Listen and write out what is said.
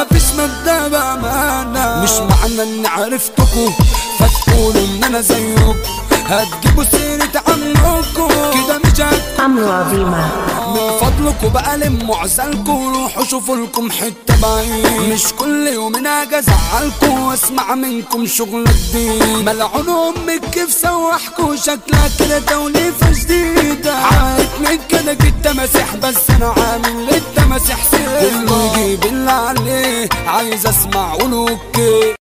مفيش مبدأ بأمانة مش معنى اني عرفتكوا فتقولوا ان انا زيكم هتجيبوا سيرة عنكم كده مش هت عمرو عظيمة من فضلكوا بقى لموا عزلكوا روحوا شوفوا لكم حتة بعيد مش كل يوم اجي ازعلكوا واسمع منكم شغل جديد ملعون امك كيف سوحكوا شكلها كده توليفة جديدة عايتني كده كنت مسيح بس انا عامل للتماسيح سير كله يجيب اللي عليه عايز اسمع قولوا اوكي